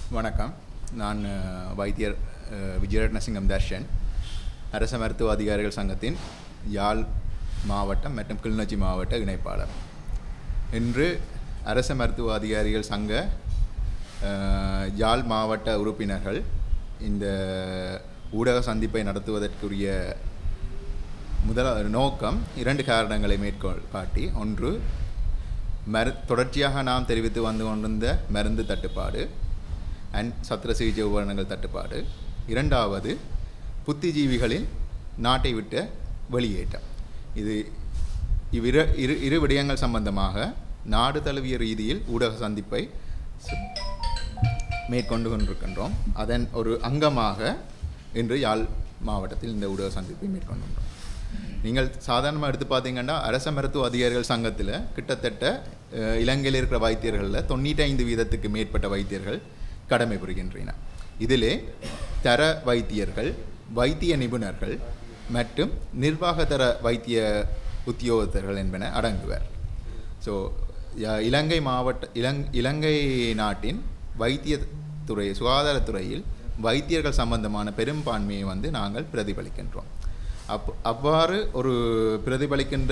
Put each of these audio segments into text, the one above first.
வணக்கம் நான் அஹ், வைத்தியர் அஹ், விஜயரட்னசிங்கம் தர்ஷன் அரச மருத்துவ அதிகாரிகள் சங்கத்தின் யாழ் மாவட்டம் மற்றும் கிளிநொச்சி மாவட்ட இணைப்பாளர் இன்று அரச மருத்துவ அதிகாரிகள் சங்க அஹ், யாழ் மாவட்ட உறுப்பினர்கள் இந்த ஊடக சந்திப்பை நடத்துவதற்குரிய முதல நோக்கம் இரண்டு காரணங்களை மேற்கோள் காட்டி ஒன்று மரு தொடர்ச்சியாக நாம் தெரிவித்து வந்து கொண்டிருந்த மருந்து தட்டுப்பாடு அண்ட் சத்திர சிகிச்சை உபகரணங்கள் தட்டுப்பாடு இரண்டாவது புத்திஜீவிகளின் நாட்டை விட்ட வெளியேற்றம் இது இவ்விரு இரு இரு விடயங்கள் சம்பந்தமாக நாடு தழுவிய ரீதியில் ஊடக சந்திப்பை ச- மேற்கொண்டு கொண்டிருக்கின்றோம் அதன் ஒரு அங்கமாக இன்று யாழ் மாவட்டத்தில் இந்த ஊடக சந்திப்பை மேற்கொண்டுள்ளோம் நீங்கள் சாதாரணமாக எடுத்து பார்த்தீங்கன்னா அரச மருத்துவ அதிகாரிகள் சங்கத்தில் கிட்டத்தட்ட அஹ், இலங்கையில் இருக்கிற வைத்தியர்களில் தொண்ணூற்றி ஐந்து வீதத்துக்கு மேற்பட்ட வைத்தியர்கள் கடமை புரிகின்றன இதிலே தர வைத்தியர்கள் வைத்திய நிபுணர்கள் மற்றும் நிர்வாகதர வைத்திய உத்தியோகத்தர்கள் என்பன அடங்குவர் ஸோ இலங்கை மாவட்ட இலங் இலங்கை நாட்டின் வைத்தியத்துறை சுகாதாரத்துறையில் வைத்தியர்கள் சம்பந்தமான பெரும்பான்மையை வந்து நாங்கள் பிரதிபலிக்கின்றோம் அப் அவ்வாறு ஒரு பிரதிபலிக்கின்ற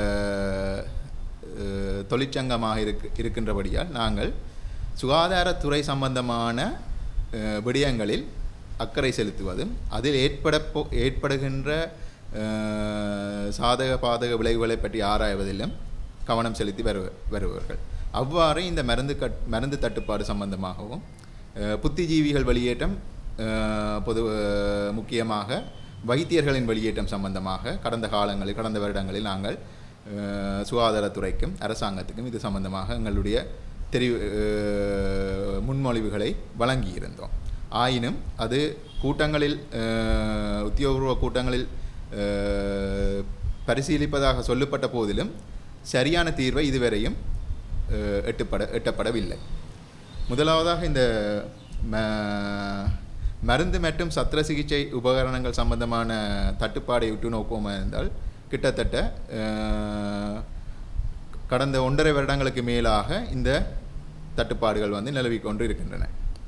அஹ், தொழிற்சங்கமாக இருக்கு இருக்கின்றபடியால் நாங்கள் சுகாதாரத்துறை சம்பந்தமான அஹ், விடயங்களில் அக்கறை செலுத்துவதும் அதில் ஏற்பட போ ஏற்படுகின்ற அஹ், சாதக பாதக விளைவுகளை பற்றி ஆராய்வதிலும் கவனம் செலுத்தி வருவ வருபவர்கள் அவ்வாறு இந்த மருந்து கட் மருந்து தட்டுப்பாடு சம்பந்தமாகவும் அஹ், புத்திஜீவிகள் வெளியேற்றம் அஹ், பொது அஹ், முக்கியமாக வைத்தியர்களின் வெளியேற்றம் சம்பந்தமாக கடந்த காலங்களில் கடந்த வருடங்களில் நாங்கள் அஹ், சுகாதாரத்துறைக்கும் அரசாங்கத்துக்கும் இது சம்பந்தமாக எங்களுடைய தெரிவு அஹ், முன்மொழிவுகளை வழங்கியிருந்தோம் ஆயினும் அது கூட்டங்களில் அஹ், உத்தியோகபூர்வ கூட்டங்களில் அஹ், பரிசீலிப்பதாக சொல்லப்பட்ட போதிலும் சரியான தீர்வை இதுவரையும் அஹ், எட்டுப்பட எட்டப்படவில்லை முதலாவதாக இந்த ம- மருந்து மற்றும் சத்திர சிகிச்சை உபகரணங்கள் சம்பந்தமான தட்டுப்பாடை விட்டு நோக்குவோமா இருந்தால் கிட்டத்தட்ட அஹ், கடந்த ஒன்றரை வருடங்களுக்கு மேலாக இந்த தட்டுப்பாடுகள் வந்து நிலவிக் கொண்டு இருக்கின்றன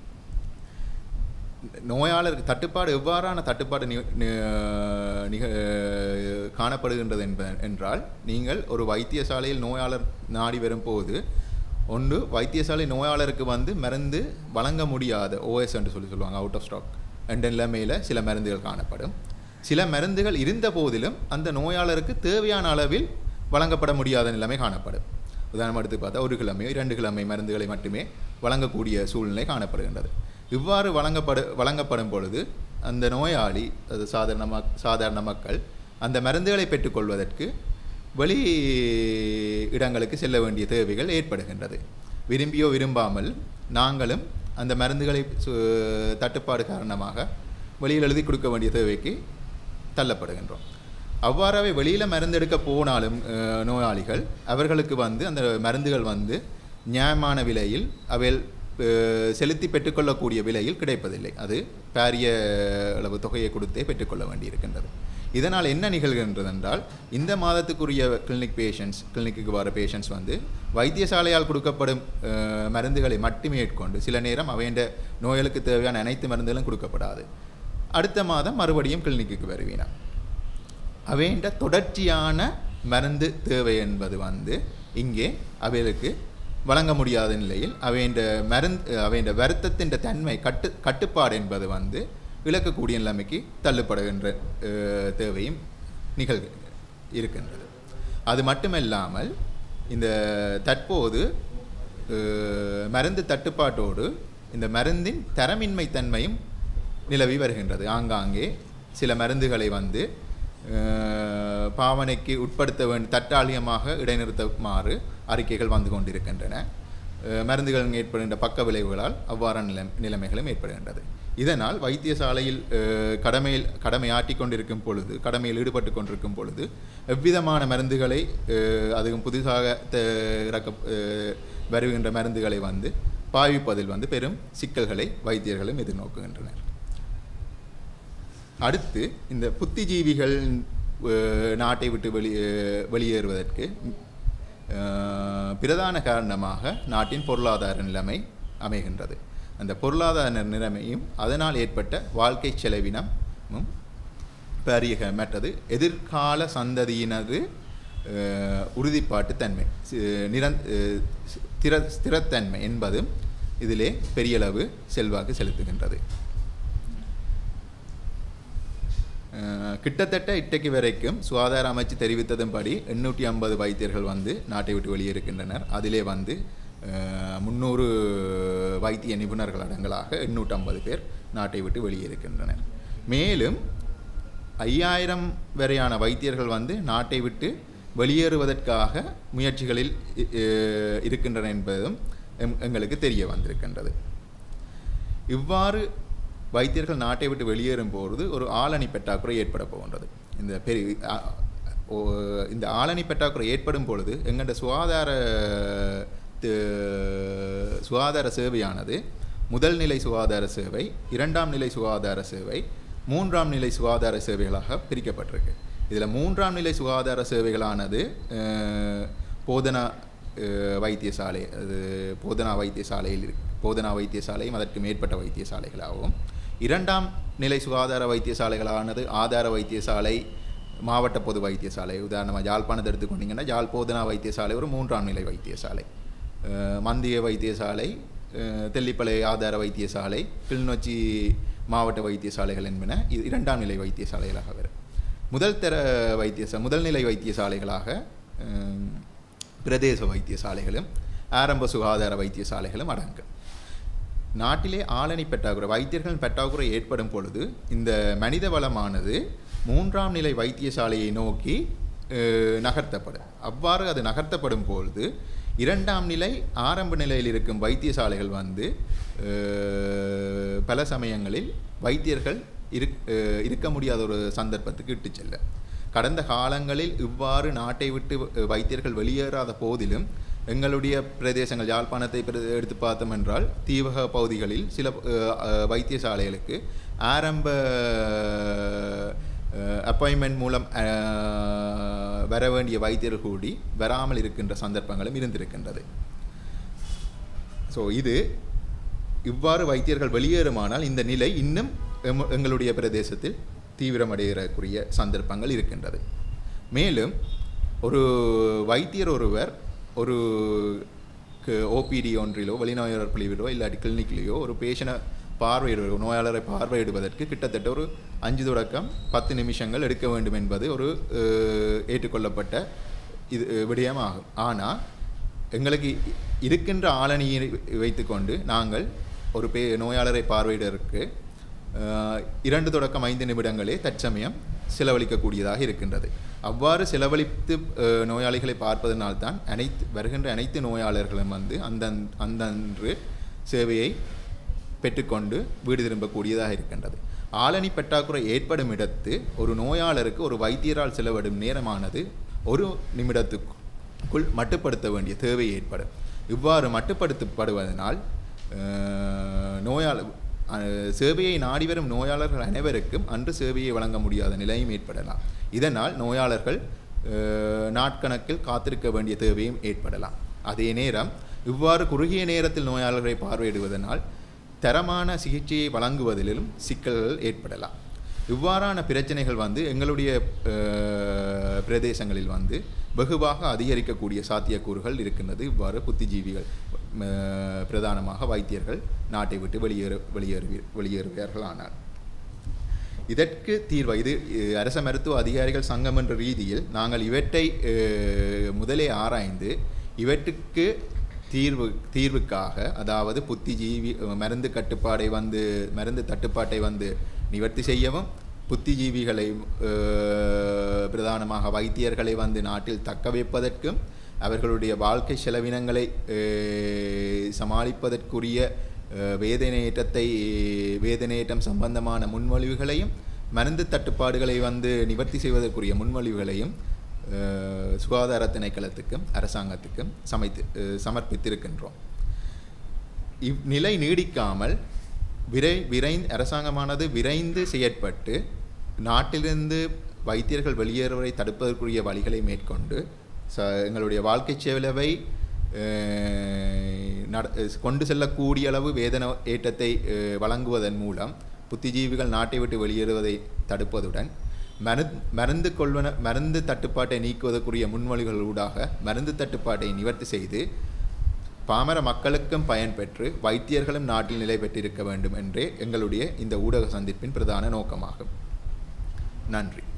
நோயாளருக்கு தட்டுப்பாடு எவ்வாறான தட்டுப்பாடு நி- நி- நிக காணப்படுகின்றது என்ப என்றால் நீங்கள் ஒரு வைத்தியசாலையில் நோயாளர் நாடி வரும்போது ஒன்று வைத்தியசாலை நோயாளருக்கு வந்து மருந்து வழங்க முடியாத ஓஎஸ் என்று சொல்லி சொல்லுவாங்க அவுட் ஆஃப் ஸ்டாக் என்ற நிலைமையில் சில மருந்துகள் காணப்படும் சில மருந்துகள் இருந்த போதிலும் அந்த நோயாளருக்கு தேவையான அளவில் வழங்கப்பட முடியாத நிலைமை காணப்படும் உதாரணமாக எடுத்து பார்த்தா ஒரு கிழமையோ இரண்டு கிழமை மருந்துகளை மட்டுமே வழங்கக்கூடிய சூழ்நிலை காணப்படுகின்றது இவ்வாறு வழங்கப்படு வழங்கப்படும் பொழுது அந்த நோயாளி அது சாதாரண மக் சாதாரண மக்கள் அந்த மருந்துகளை பெற்றுக்கொள்வதற்கு வெளி இடங்களுக்கு செல்ல வேண்டிய தேவைகள் ஏற்படுகின்றது விரும்பியோ விரும்பாமல் நாங்களும் அந்த மருந்துகளை சு- தட்டுப்பாடு காரணமாக வெளியில் எழுதி கொடுக்க வேண்டிய தேவைக்கு தள்ளப்படுகின்றோம் அவ்வாறாவே வெளியில் மருந்தெடுக்க போனாலும் அஹ், நோயாளிகள் அவர்களுக்கு வந்து அந்த மருந்துகள் வந்து நியாயமான விலையில் அவைகள் அஹ், செலுத்தி பெற்றுக்கொள்ளக்கூடிய விலையில் கிடைப்பதில்லை அது பாரிய அளவு தொகையை கொடுத்தே பெற்றுக்கொள்ள வேண்டியிருக்கின்றது இதனால் என்ன நிகழ்கின்றது என்றால் இந்த மாதத்துக்குரிய கிளினிக் பேஷண்ட்ஸ் கிளினிக்கு வர பேஷண்ட்ஸ் வந்து வைத்தியசாலையால் கொடுக்கப்படும் அஹ், மருந்துகளை மட்டுமே ஏற்கொண்டு சில நேரம் அவைண்ட நோய்களுக்கு தேவையான அனைத்து மருந்துகளும் கொடுக்கப்படாது அடுத்த மாதம் மறுபடியும் கிளினிக்கு வருவீனா அவைண்ட தொடர்ச்சியான மருந்து தேவை என்பது வந்து இங்கே அவைகளுக்கு வழங்க முடியாத நிலையில் அவைண்ட மருந்து அவைண்ட வருத்தத்தின் தன்மை கட்டு கட்டுப்பாடு என்பது வந்து இழக்கக்கூடிய நிலைமைக்கு தள்ளுப்படுகின்ற அஹ், தேவையும் நிகழ் இருக்கின்றது அது மட்டுமல்லாமல் இந்த தற்போது அஹ், மருந்து தட்டுப்பாட்டோடு இந்த மருந்தின் தரமின்மை தன்மையும் நிலவி வருகின்றது ஆங்காங்கே சில மருந்துகளை வந்து அஹ், பாவனைக்கு உட்படுத்த வேண்டி தற்காலிகமாக இடைநிறுத்துமாறு அறிக்கைகள் வந்து கொண்டிருக்கின்றன அஹ், மருந்துகள் ஏற்படுகின்ற பக்க விளைவுகளால் அவ்வாறான நிலை நிலைமைகளும் ஏற்படுகின்றது இதனால் வைத்தியசாலையில் அஹ், கடமையில் கடமையாற்றி கொண்டிருக்கும் பொழுது கடமையில் ஈடுபட்டு கொண்டிருக்கும் பொழுது எவ்விதமான மருந்துகளை அஹ், அதுவும் புதிதாக த- இறக்க அஹ், வருகின்ற மருந்துகளை வந்து பாவிப்பதில் வந்து பெரும் சிக்கல்களை வைத்தியர்களும் எதிர்நோக்குகின்றனர் அடுத்து இந்த புத்திஜீவிகள் அஹ், நாட்டை விட்டு வெளி அஹ், வெளியேறுவதற்கு அஹ், பிரதான காரணமாக நாட்டின் பொருளாதார நிலைமை அமைகின்றது அந்த பொருளாதார நிலைமையும் அதனால் ஏற்பட்ட வாழ்க்கை செலவினமும் பெரிய மற்றது எதிர்கால சந்ததியினது அஹ், உறுதிப்பாட்டு தன்மை சி- நிரந் அஹ், ஸ்திர ஸ்திரத்தன்மை என்பதும் இதிலே பெரியளவு செல்வாக்கு செலுத்துகின்றது அஹ், கிட்டத்தட்ட இட்டைக்கு வரைக்கும் சுகாதார அமைச்சு தெரிவித்ததன்படி எண்ணூற்றி ஐம்பது வைத்தியர்கள் வந்து நாட்டை விட்டு வெளியேறுகின்றனர் அதிலே வந்து முந்நூறு வைத்திய நிபுணர்கள் அடங்கலாக எண்ணூற்றி ஐம்பது பேர் நாட்டை விட்டு வெளியேறுகின்றனர் மேலும் ஐயாயிரம் வரையான வைத்தியர்கள் வந்து நாட்டை விட்டு வெளியேறுவதற்காக முயற்சிகளில் இ- இ- இருக்கின்றன என்பதும் எம்- எங்களுக்கு தெரிய வந்திருக்கின்றது இவ்வாறு வைத்தியர்கள் நாட்டை விட்டு வெளியேறும் பொழுது ஒரு ஆளணி பற்றாக்குறை ஏற்பட போகின்றது இந்த பெரிய அ- ஓ- இந்த ஆளணி பற்றாக்குறை ஏற்படும் பொழுது எங்கள்ட சுகாதார து- சுகாதார சேவையானது முதல் நிலை சுகாதார சேவை இரண்டாம் நிலை சுகாதார சேவை மூன்றாம் நிலை சுகாதார சேவைகளாக பிரிக்கப்பட்டிருக்கு இதில் மூன்றாம் நிலை சுகாதார சேவைகளானது அஹ், போதனா அஹ், வைத்தியசாலை அது போதனா வைத்தியசாலையில் இருக்கு போதனா வைத்தியசாலையும் அதற்கு மேற்பட்ட வைத்தியசாலைகளாகவும் இரண்டாம் நிலை சுகாதார வைத்தியசாலைகளானது ஆதார வைத்தியசாலை மாவட்ட பொது வைத்தியசாலை உதாரணமாக யாழ்ப்பாணத்தை எடுத்துக்கொண்டீங்கன்னா யாழ் போதனா வைத்தியசாலை ஒரு மூன்றாம் நிலை வைத்தியசாலை அஹ், மந்திய வைத்தியசாலை அஹ், தெல்லிப்பளை ஆதார வைத்தியசாலை கிளிநொச்சி மாவட்ட வைத்தியசாலைகள் என்பன இது இரண்டாம் நிலை வைத்தியசாலைகளாக வரும் முதல் தர வைத்தியசா முதல் நிலை வைத்தியசாலைகளாக அஹ், பிரதேச வைத்தியசாலைகளும் ஆரம்ப சுகாதார வைத்தியசாலைகளும் அடங்கும் நாட்டிலே ஆளணி பற்றாக்குறை வைத்தியர்கள் பற்றாக்குறை ஏற்படும் பொழுது இந்த மனித வளமானது மூன்றாம் நிலை வைத்தியசாலையை நோக்கி அஹ், நகர்த்தப்படும் அவ்வாறு அது நகர்த்தப்படும் பொழுது இரண்டாம் நிலை ஆரம்ப நிலையில் இருக்கும் வைத்தியசாலைகள் வந்து அஹ், பல சமயங்களில் வைத்தியர்கள் இருக் அஹ், இருக்க முடியாத ஒரு சந்தர்ப்பத்துக்கு இட்டுச் செல்ல கடந்த காலங்களில் இவ்வாறு நாட்டை விட்டு அஹ், வைத்தியர்கள் வெளியேறாத போதிலும் எங்களுடைய பிரதேசங்கள் யாழ்ப்பாணத்தை பிர- எடுத்து பார்த்தோம் என்றால் தீவக பகுதிகளில் சில அஹ், அஹ், வைத்தியசாலைகளுக்கு ஆரம்ப அப்பாயின்மெண்ட் மூலம் அஹ், வர வேண்டிய வைத்தியர்கள் கூடி வராமல் இருக்கின்ற சந்தர்ப்பங்களும் இருந்திருக்கின்றது ஸோ இது இவ்வாறு வைத்தியர்கள் வெளியேறுமானால் இந்த நிலை இன்னும் எம்- எங்களுடைய பிரதேசத்தில் தீவிரமடைகிறக்குரிய சந்தர்ப்பங்கள் இருக்கின்றது மேலும் ஒரு வைத்தியர் ஒருவர் ஒரு ஓபிடி ஒன்றிலோ வெளிநோயாளர் பிரிவிலோ இல்லாட்டி கிளினிக்லேயோ ஒரு பேஷனை பார்வையிடுவது நோயாளரை பார்வையிடுவதற்கு கிட்டத்தட்ட ஒரு அஞ்சு தொடக்கம் பத்து நிமிஷங்கள் எடுக்க வேண்டும் என்பது ஒரு அஹ், ஏற்றுக்கொள்ளப்பட்ட இது அஹ், விடயமாகும் ஆனால் எங்களுக்கு இ- இருக்கின்ற ஆளணியை வைத்துக்கொண்டு நாங்கள் ஒரு பே நோயாளரை பார்வையிடற்கு அஹ், இரண்டு தொடக்கம் ஐந்து நிமிடங்களே தற்சமயம் செலவழிக்கக்கூடியதாக இருக்கின்றது அவ்வாறு செலவழித்து அஹ், நோயாளிகளை பார்ப்பதனால்தான் அனைத்து வருகின்ற அனைத்து நோயாளர்களும் வந்து அந்த அந்தன்று சேவையை பெற்றுக்கொண்டு வீடு திரும்பக்கூடியதாக இருக்கின்றது ஆளணி பற்றாக்குறை ஏற்படும் இடத்து ஒரு நோயாளருக்கு ஒரு வைத்தியரால் செலவிடும் நேரமானது ஒரு நிமிடத்துக்குள் மட்டுப்படுத்த வேண்டிய தேவை ஏற்படும் இவ்வாறு மட்டுப்படுத்தப்படுவதனால் அஹ், நோயாளர் அஹ், சேவையை நாடி வரும் நோயாளர்கள் அனைவருக்கும் அன்று சேவையை வழங்க முடியாத நிலையும் ஏற்படலாம் இதனால் நோயாளர்கள் அஹ், நாட்கணக்கில் காத்திருக்க வேண்டிய தேவையும் ஏற்படலாம் அதே நேரம் இவ்வாறு குறுகிய நேரத்தில் நோயாளர்களை பார்வையிடுவதனால் தரமான சிகிச்சையை வழங்குவதிலும் சிக்கல்கள் ஏற்படலாம் இவ்வாறான பிரச்சனைகள் வந்து எங்களுடைய அஹ், பிரதேசங்களில் வந்து வெகுவாக அதிகரிக்கக்கூடிய சாத்தியக்கூறுகள் இருக்கின்றது இவ்வாறு புத்திஜீவிகள் அஹ், பிரதானமாக வைத்தியர்கள் நாட்டை விட்டு வெளியேறு வெளியேறுவி வெளியேறுவார்கள் ஆனால் இதற்கு தீர்வு இது அஹ், அரச மருத்துவ அதிகாரிகள் சங்கம் என்ற ரீதியில் நாங்கள் இவற்றை அஹ், முதலே ஆராய்ந்து இவற்றுக்கு தீர்வு தீர்வுக்காக அதாவது புத்திஜீவி அஹ், மருந்து கட்டுப்பாடை வந்து மருந்து தட்டுப்பாட்டை வந்து நிவர்த்தி செய்யவும் புத்திஜீவிகளை அஹ், பிரதானமாக வைத்தியர்களை வந்து நாட்டில் தக்க வைப்பதற்கும் அவர்களுடைய வாழ்க்கை செலவினங்களை அஹ், சமாளிப்பதற்குரிய அஹ், வேதனையேற்றத்தை வேதனையேற்றம் சம்பந்தமான முன்மொழிவுகளையும் மருந்து தட்டுப்பாடுகளை வந்து நிவர்த்தி செய்வதற்குரிய முன்மொழிவுகளையும் அஹ், சுகாதார திணைக்களத்துக்கும் அரசாங்கத்துக்கும் சமைத்து அஹ், சமர்ப்பித்திருக்கின்றோம் இவ்நிலை நீடிக்காமல் விரை விரை அரசாங்கமானது விரைந்து செயற்பட்டு நாட்டிலிருந்து வைத்தியர்கள் வெளியேறுவதை தடுப்பதற்குரிய வழிகளை மேற்கொண்டு ச எங்களுடைய வாழ்க்கை செலவை அஹ், நட கொண்டு செல்லக்கூடிய அளவு வேதன ஏற்றத்தை அஹ், வழங்குவதன் மூலம் புத்திஜீவிகள் நாட்டை விட்டு வெளியேறுவதை தடுப்பதுடன் மரு மருந்து கொள்வன மருந்து தட்டுப்பாட்டை நீக்குவதற்குரிய முன்மொழிகளூடாக மருந்து தட்டுப்பாட்டை நிவர்த்தி செய்து பாமர மக்களுக்கும் பயன்பெற்று வைத்தியர்களும் நாட்டில் நிலை பெற்றிருக்க வேண்டும் என்றே எங்களுடைய இந்த ஊடக சந்திப்பின் பிரதான நோக்கமாகும் நன்றி